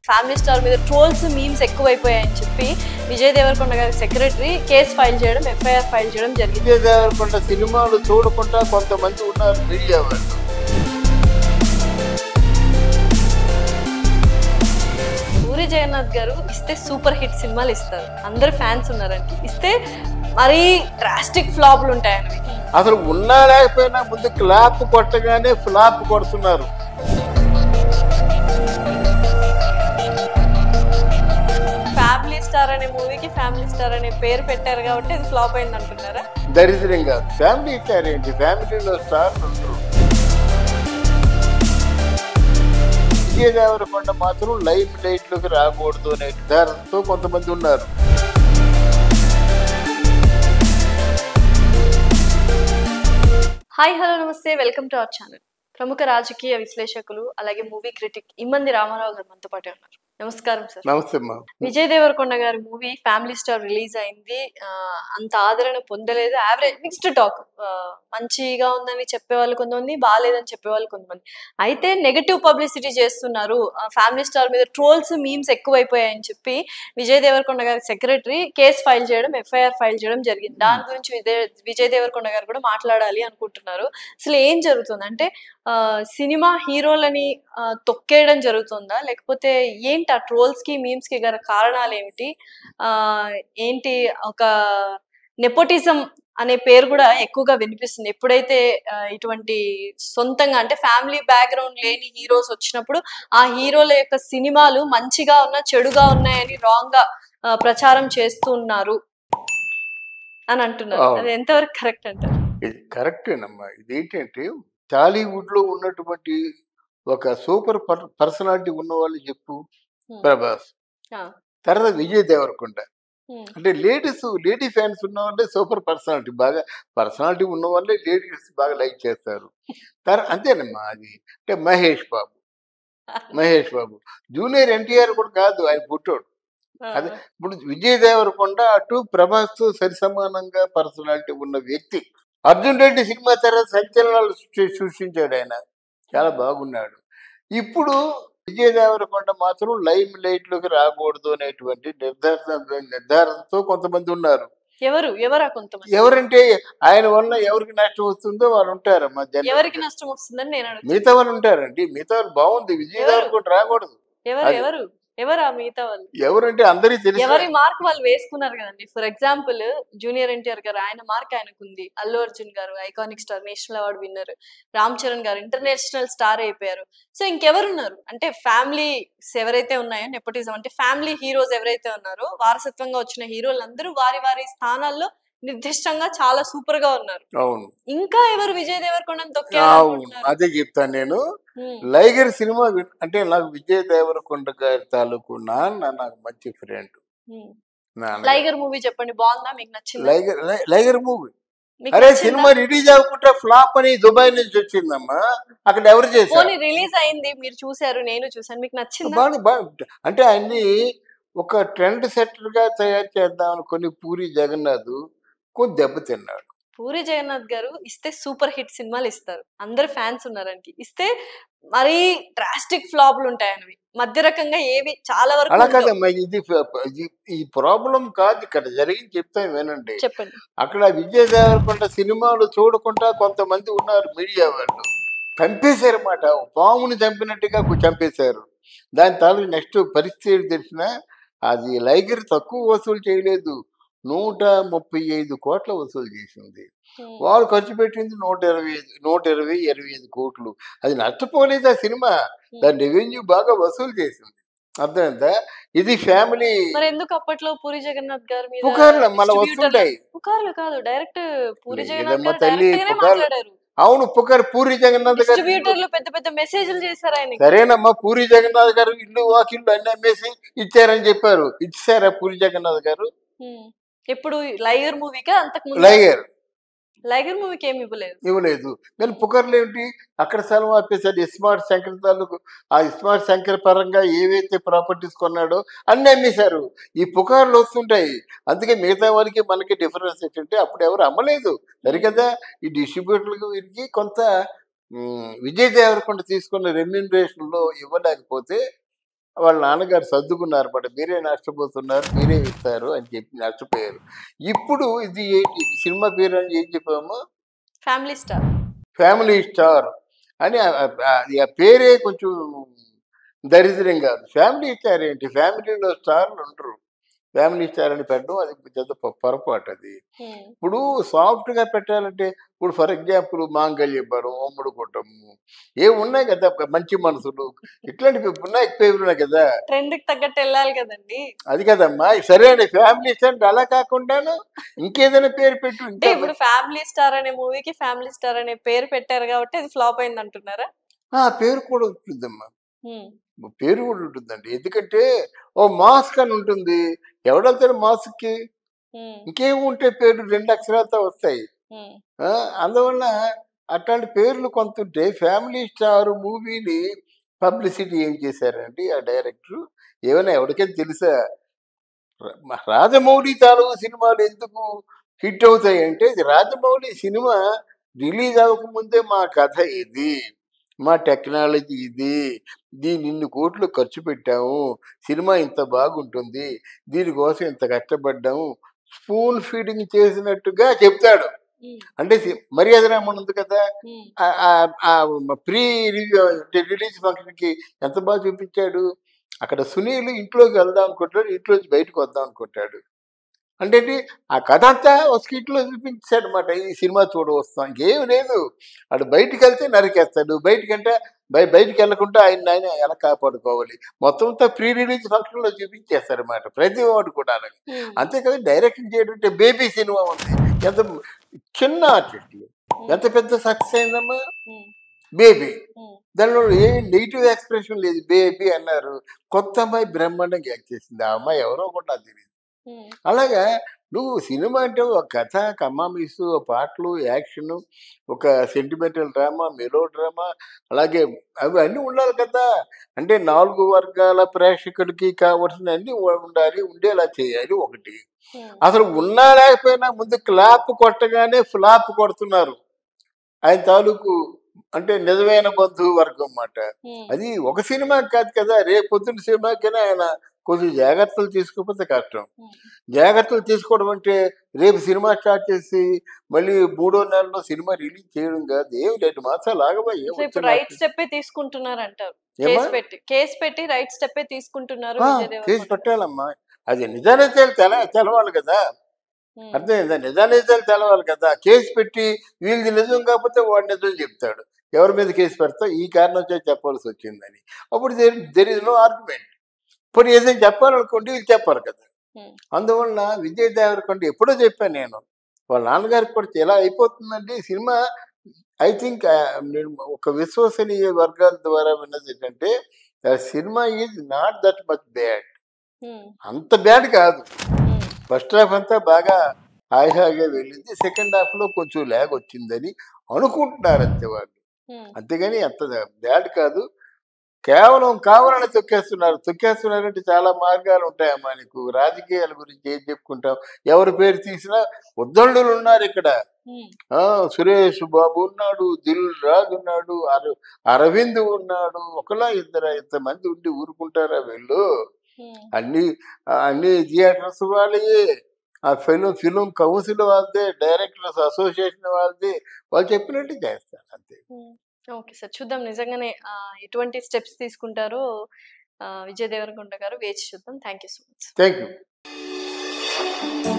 Family star మీద trolls memes ఎక్కువైపోయాయని చెప్పి విజయ్ దేవరకొండ గారి సెక్రటరీ కేసు ఫైల్ చేయడం ఎఫ్ఐఆర్ ఫైల్ చేయడం జరిగింది విజయ్ దేవరకొండ సినిమాలు చూడకుండా కొంతమంది ఉన్నారు మీడియా వాళ్ళు పూరి జగన్నాథ్ గారు ఇస్తే సూపర్ హిట్ సినిమాలు ఇస్తారు అందరు ఫ్యాన్స్ ఉన్నారండి ఇస్తే మరీ డ్రాస్టిక్ ఫ్లాప్లు ఉంటాయండి అసలు ఉన్నా లేకపోయినా ముందు క్లాప్ కొట్టగానే ఫ్లాప్ కొడుతున్నారు ఫ్యామిలీ స్టార్ అనే మూవీకి ఫ్యామిలీ స్టార్ అనే పేరు పెట్టారు కాబట్టి అది ఫ్లాప్ అయింది అంటున్నారా దరిద్రంగా ఫ్యామిలీ స్టార్ ఏంటి ఫ్యామిలీలో స్టార్ ఉండరు విజయ్ దేవరకొండ మాత్రం లైఫ్ లైట్లోకి రాకూడదు అనే నిర్ధారణతో కొంతమంది ఉన్నారు హాయ్ హలో నమస్తే వెల్కమ్ టు అవర్ ఛానల్ ప్రముఖ రాజకీయ విశ్లేషకులు అలాగే మూవీ క్రిటిక్ ఇమ్మంది రామారావు గారు మనతో పాటే ఉన్నారు నమస్కారం సార్ నమస్తే అమ్మా విజయ్ దేవరకొండ గారి మూవీ ఫ్యామిలీ స్టార్ రిలీజ్ అయింది ఆ, అంత ఆదరణ పొందలేదు యావరేజ్ మిక్స్డ్ టాక్ మంచిగా ఉందని చెప్పేవాళ్ళు కొంతమంది బాగాలేదని చెప్పేవాళ్ళు కొంతమంది అయితే నెగటివ్ పబ్లిసిటీ చేస్తున్నారు ఫ్యామిలీ స్టార్ మీద ట్రోల్స్ మీమ్స్ ఎక్కువైపోయాయని చెప్పి విజయ్ దేవరకొండ గారి సెక్రటరీ కేసు ఫైల్ చేయడం ఎఫ్ఐఆర్ ఫైల్ చేయడం జరిగింది దాని గురించి విజయ్ విజయ్ దేవరకొండ గారు కూడా మాట్లాడాలి అనుకుంటున్నారు అసలు ఏం జరుగుతుంది అంటే ఆ, సినిమా హీరోలని ఆ, తొక్కేయడం జరుగుతుందా లేకపోతే ఏంటి ఆ ట్రోల్స్ కి మీమ్స్ కి గల కారణాలు ఏమిటి ఆ ఏంటి ఒక నెపోటిజం అనే పేరు కూడా ఎక్కువగా వినిపిస్తుంది ఎప్పుడైతే ఆ, ఇటువంటి సొంతంగా అంటే ఫ్యామిలీ బ్యాక్గ్రౌండ్ లేని హీరోస్ వచ్చినప్పుడు ఆ హీరోల యొక్క సినిమాలు మంచిగా ఉన్నా చెడుగా ఉన్నాయని రాంగ్ గా ఆ, ప్రచారం చేస్తున్నారు అని అంటున్నారు అవును. అది ఎంతవరకు కరెక్ట్ అంటారు ఇది కరెక్టేనమ్మా ఇది ఏంటంటే టాలీవుడ్ లో ఉన్నటువంటి ఒక సూపర్ పర్సనాలిటీ ఉన్న వాళ్ళు చెప్పు Hmm. ప్రభాస్ ఆ. తర్వాత విజయ్ దేవరకొండ Hmm. అంటే లేడీస్ లేడీ ఫ్యాన్స్ ఉన్న వాళ్ళే సూపర్ పర్సనాలిటీ బాగా పర్సనాలిటీ ఉన్న వాళ్ళే లేడీస్ బాగా లైక్ చేస్తారు తర్వాత అంతేనమ్మా అది అంటే మహేష్ బాబు మహేష్ బాబు జూనియర్ ఎన్టీఆర్ కూడా కాదు ఆయన పుట్టోడు అదే ఇప్పుడు విజయ్ దేవరకొండ అటు ప్రభాస్తో సరి సమానంగా పర్సనాలిటీ ఉన్న వ్యక్తి అర్జున్ రెడ్డి సినిమా తర్వాత సంచలనాలు సృష్టి- సృష్టించాడు ఆయన చాలా బాగున్నాడు ఇప్పుడు విజయ్ దేవరకొండ మాత్రం లైమ్ లైట్ లోకి రాకూడదు అనేటువంటి నిర్ధారణ నిర్ధారణతో కొంతమంది ఉన్నారు ఎవరు ఎవరా కొంతమంది ఎవరంటే ఆయన వల్ల ఎవరికి నష్టం వస్తుందో వాళ్ళు ఉంటారమ్మా జనం. ఎవరికి నష్టం వస్తుందని నేను అడుగుతాను మిగతా వాళ్ళు ఉంటారండి మిగతా వాళ్ళు బాగుంది విజయ్ ఎవరు? దేవరకొండ రాకూడదు ఎవరు అది- ఎవరు ఎవరా మిగతా వాళ్ళు ఎవరంటే అందరికీ తెలుసు ఎవరి మార్క్ వాళ్ళు వేసుకున్నారు కదండి ఫర్ ఎగ్జాంపుల్ జూనియర్ ఎన్టీఆర్ గారు ఆయన మార్క్ ఆయనకు ఉంది Allu Arjun garu iconic star national award winner Ram Charan garu international star అయిపోయారు సో ఇంకెవరున్నారు అంటే ఫ్యామిలీ ఎవరైతే ఉన్నాయో నెపోటిజం అంటే ఫ్యామిలీ హీరోస్ ఎవరైతే ఉన్నారో వారసత్వంగా వచ్చిన హీరోలు అందరూ వారి వారి స్థానాల్లో నిర్దిష్టంగా చాలా సూపర్ గా ఉన్నారు అవును ఇంకా ఎవరు విజయ్ దేవరకొండని అవును తొక్కారు అదే చెప్తాను నేను లైగర్ సినిమా విన్- అంటే నాకు విజయ్ దేవరకొండ గారి తాలూకు నాన్న నాకు మంచి ఫ్రెండ్ నాన్న లైగర్ మూవీ చెప్పండి బాగుందా మీకు నచ్చిందా లైగర్ లై- లైగర్ మూవీ మీకు అరే నచ్చిందా? సినిమా రిలీజ్ అవ్వకుండా ఫ్లాప్ అని దుబాయ్ నుంచి వచ్చిందమ్మా అక్కడ ఎవరు చేశారు పోనీ రిలీజ్ అయింది మీరు చూసారు నేను చూసాను మీకు నచ్చిందా బాగా బాగా అంటే ఆయన్ని ఒక ట్రెండ్ సెట్టర్ గా తయారు చేద్దాం అనుకుని పూరి జగన్నాథ్ కొంచెం దెబ్బతిన్నాడు పూరి జగన్నాథ్ గారు ఇస్తే సూపర్ హిట్ సినిమాలు ఇస్తారు అందరు ఫ్యాన్స్ ఉన్నారండి ఇస్తే మరీ డ్రాస్టిక్ ఫ్లాప్లు ఉంటాయని మధ్య రకంగా ఏవి చాలా వరకు అలా ఉండవు. కాదమ్మా ఇది ఇది- ఈ ప్రాబ్లం కాదు ఇక్కడ జరిగింది చెప్తాను వినండి చెప్పండి అక్కడ విజయ్ దేవరకొండ సినిమాలు చూడకుండా కొంతమంది ఉన్నారు మీడియా వాళ్ళు చంపేశారన్నమాట పాముని చంపినట్టుగా కు- చంపేశారు దాని తాలూకు నెక్స్ట్ పరిస్థితి ఏంటి తెలిసిన అది లైగర్ తక్కువ వసూలు చేయలేదు నూట ముప్పై ఐదు కోట్ల వసూలు చేసింది ఉమ్. వాళ్ళు ఖర్చు పెట్టింది నూట ఇరవై ఐదు నూట ఇరవై ఇరవై ఐదు కోట్లు అది నష్టపోలేదు ఆ సినిమా దాని రెవెన్యూ బాగా వసూలు చేసింది అర్థమైందా ఇది ఫ్యామిలీ మరి ఎందుకు అప్పట్లో పూరి జగన్నాథ్ గారి మీద పుకార్లు మళ్ళీ distributor- వస్తుంటాయి పుకార్లు కాదు డైరెక్ట్ పూరి లేదమ్మా జగన్నాథ్ గారు తల్లి, direct గానే పుకార్లు. మాట్లాడారు అవును పుకార్ పూరి జగన్నాథ్ గారు డిస్ట్రిబ్యూటర్లు పెద్ద పెద్ద మెసేజ్లు చేశారు ఆయనకి సరేనమ్మా పూరి జగన్నాథ్ గారు ఇల్లు వాకిళ్ళు అన్ని అమ్మేసి ఇచ్చారని చెప్పారు ఇచ్చారా పూరి జగన్నాథ్ గారు ఉమ్. ఎప్పుడు లైగర్ మూవీగా అంతకు ముందు లైగర్ లైగర్ మూవీకి ఏమి ఇవ్వలేదు ఇవ్వలేదు నేను పుకార్లు ఏమిటి అక్కడ స్థలం ఆపేశాడు ఇస్మార్ట్ శంకర్ తాలూకు ఆ ఇస్మార్ట్ శంకర్ పరంగా ఏవైతే ప్రాపర్టీస్ కొన్నాడో అన్ని అమ్మేశారు ఈ పుకార్లు వస్తుంటాయి అందుకే మిగతా వారికి మనకి డిఫరెన్స్ ఏంటంటే అప్పుడు ఎవరు అమ్మలేదు సరికదా ఈ డిస్ట్రిబ్యూటర్లకు వీరికి కొంత మ్, విజయ్ దేవరకొండ తీసుకున్న రెమ్యూనరేషన్లో ఇవ్వలేకపోతే వాళ్ళ నాన్నగారు సర్దుకున్నారు బట్ మీరే నష్టపోతున్నారు మీరే ఇస్తారు అని చెప్పి నష్టపోయారు ఇప్పుడు ఇది ఏంటి సినిమా పేరు అని ఏం చెప్పాము ఫ్యామిలీ స్టార్ ఫ్యామిలీ స్టార్ అని ఆ- ఆ- ఆ- ఆ పేరే కొంచెం దరిద్రం కాదు ఫ్యామిలీ స్టార్ ఏంటి ఫ్యామిలీలో స్టార్లు ఉండరు ఫ్యామిలీ స్టార్ అని పెట్టడం అది పెద్ద పొ- పొరపాటు అది ఇప్పుడు సాఫ్ట్గా పెట్టాలంటే ఇప్పుడు ఫర్ ఎగ్జాంపుల్ మాంగళ్య పడం ఉమ్మడి కుటుంబం ఏ ఉన్నాయి కదా మంచి మనసులు ఇట్లాంటివి ఉన్నాయి పేర్లు ఉన్నాయి కదా ట్రెండ్ కి తగ్గట్టు వెళ్ళాలి కదండి అది కదమ్మా సరే అండి ఫ్యామిలీ స్టార్ అలా కాకుండాను ఇంకేదైనా పేరు పెట్టు అంటే ఇంకా ఇప్పుడు ఫ్యామిలీ స్టార్ అనే మూవీకి ఫ్యామిలీ స్టార్ అనే పేరు పెట్టారు కాబట్టి అది ఫ్లాప్ అయింది అంటున్నారా ఆ పేరు కూడా ఉంటుందమ్మా పేరు కూడా ఉంటుందండి ఎందుకంటే ఓ మాస్క్ అని ఉంటుంది ఎవడెళ్తాడు మాస్క్కి ఇంకేం ఉంటే పేరు రెండు అక్షరాలతో వస్తాయి ఆ, అందువల్ల అట్లాంటి పేర్లు కొంత ఉంటే ఫ్యామిలీ స్టార్ మూవీని పబ్లిసిటీ ఏం చేశారండి ఆ డైరెక్టర్ ఏమైనా ఎవరికైనా తెలుసా రా- రాజమౌళి తాలూకు సినిమాలు ఎందుకు హిట్ అవుతాయి అంటే ఇది రాజమౌళి సినిమా రిలీజ్ అవ్వకముందే మా కథ ఇది మా టెక్నాలజీ ఇది దీని ఇన్ని కోట్లు ఖర్చు పెట్టాము సినిమా ఇంత బాగుంటుంది దీనికోసం ఇంత కష్టపడ్డాము స్పూన్ ఫీడింగ్ చేసినట్టుగా చెప్తాడు అంటే సి- మర్యాద రామన్ ఉంది కదా ఆ- ఆ- ఆ ప్రీ రివ్యూ రిలీజ్ ఫంక్షన్కి ఎంత బాగా చూపించాడు అక్కడ సునీల్ ఇంట్లోకి వెళ్దాం అనుకుంటాడు ఇంట్లోంచి బయటకు వద్దాం అనుకుంటాడు అంటే ఏంటి? ఆ కథ అంతా ఒక స్కిట్లో చూపించాడు అనమాట ఈ సినిమా చూడ వస్తాం ఇంకేం లేదు అటు బయటికి వెళ్తే నరికేస్తాడు బయటికంటే బయ బయటికి వెళ్ళకుండా ఆయన ఆయన ఎలా కాపాడుకోవాలి మొత్తం అంతా ప్రీ రిలీజ్ ఫంక్షన్లో చూపించేస్తారు అనమాట ప్రతి వాడు కూడా అలాగే అంతేకాదు డైరెక్షన్ చేయడం అంటే బేబీ సినిమా ఉంది ఎంత చిన్న ఆర్టిస్టులు ఎంత పెద్ద సక్సెస్ అయిందమ్మా బేబీ దానిలో ఏ నెగిటివ్ ఎక్స్ప్రెషన్ లేదు బేబీ అన్నారు కొత్త అమ్మాయి బ్రహ్మాండంగా యాక్ట్ చేసింది ఆ అమ్మాయి ఎవరో కూడా నాకు తెలియదు అలాగా నువ్వు సినిమా అంటే ఒక కథ కమ్మామిసు పాటలు యాక్షన్ ఒక సెంటిమెంటల్ డ్రామా మెలో డ్రామా అలాగే అవి అన్నీ ఉండాలి కదా అంటే నాలుగు వర్గాల ప్రేక్షకులకి కావాల్సిన అన్ని ఉండాలి ఉండేలా చేయాలి ఒకటి అసలు ఉన్నా లేకపోయినా ముందు క్లాప్ కొట్టగానే ఫ్లాప్ కొడుతున్నారు ఆయన తాలూకు అంటే నిజమైన బంధువు వర్గం అన్నమాట అది ఒక సినిమా కాదు కదా రేపు పొద్దున్న సినిమాకైనా ఆయన కొంచెం జాగ్రత్తలు తీసుకోకపోతే కష్టం జాగ్రత్తలు తీసుకోవడం అంటే రేపు సినిమా స్టార్ట్ చేసి మళ్ళీ మూడో నెలలో సినిమా రిలీజ్ చేయడం కాదు ఏమి రెండు మాసాలు ఆగబోయే సో ఇప్పుడు రైట్ స్టెప్ తీసుకుంటున్నారు అంటారు ఏమా కేసు పెట్టి కేసు పెట్టి రైట్ స్టెప్ తీసుకుంటున్నారు ఆ, విజయ్ చేసి దేవరకొండ. పెట్టాలమ్మా అది నిజానిజాలు తెల తెలవాలి కదా ఉమ్, అర్థమైందా నిజానిజాలు తెలవాలి కదా కేసు పెట్టి వీళ్ళది నిజం కాకపోతే వాడు నిజం చెప్తాడు ఎవరి మీద కేసు పెడతా ఈ కారణం చేసి చెప్పాల్సి వచ్చిందని అప్పుడు దెర్ ఇస్ నో ఆర్గ్యుమెంట్ ఇప్పుడు ఏదైనా చెప్పాలనుకోండి వీళ్ళు చెప్పారు కదా ఉమ్, అందువల్ల విజయ్ దేవరకొండ ఎప్పుడో చెప్పాను నేను వాళ్ళ నాన్నగారికి కూడా ఎలా అయిపోతుందండి సినిమా ఐ థింక్ నేను ఒక విశ్వసనీయ వర్గాల ద్వారా విన్నది ఏంటంటే cinema is not that much bad um, అంత బ్యాడ్ కాదు ఉమ్, ఫస్ట్ హాఫ్ అంతా బాగా హాయి హాయిగా వెళ్ళింది సెకండ్ హాఫ్ లో కొంచెం ల్యాగ్ వచ్చిందని అనుకుంటున్నారు అంతే వాళ్ళు ఉమ్, అంతేగాని అంత బ్యాడ్ కాదు కేవలం కావాలని తొక్కేస్తున్నారు తొక్కేస్తున్నారంటే చాలా మార్గాలు ఉంటాయమ్మా నీకు రాజకీయాల గురించి ఏం చెప్పుకుంటాం ఎవరి పేరు తీసినా ఉద్దండులు ఉన్నారు ఇక్కడ ఉమ్, ఆ సురేష్ బాబు ఉన్నాడు దిల్ రాజు ఉన్నాడు అర అరవింద్ ఉన్నాడు ఒకలా ఇద్దరు ఇంతమంది ఉండి ఊరుకుంటారా వీళ్ళు ఉమ్, అన్ని అన్ని థియేటర్స్ వాళ్ళే ఆ ఫిలిం ఫిలిం కౌన్సిల్ వాళ్ళదే డైరెక్టర్స్ అసోసియేషన్ వాళ్ళది వాళ్ళు చెప్పినట్టు చేస్తారు అంతే ఉమ్. ఓకే సార్ చూద్దాం నిజంగానే ఆ, ఎటువంటి స్టెప్స్ తీసుకుంటారో ఆ, విజయ్ దేవరకొండ గారు వేచి చూద్దాం thank you so much thank you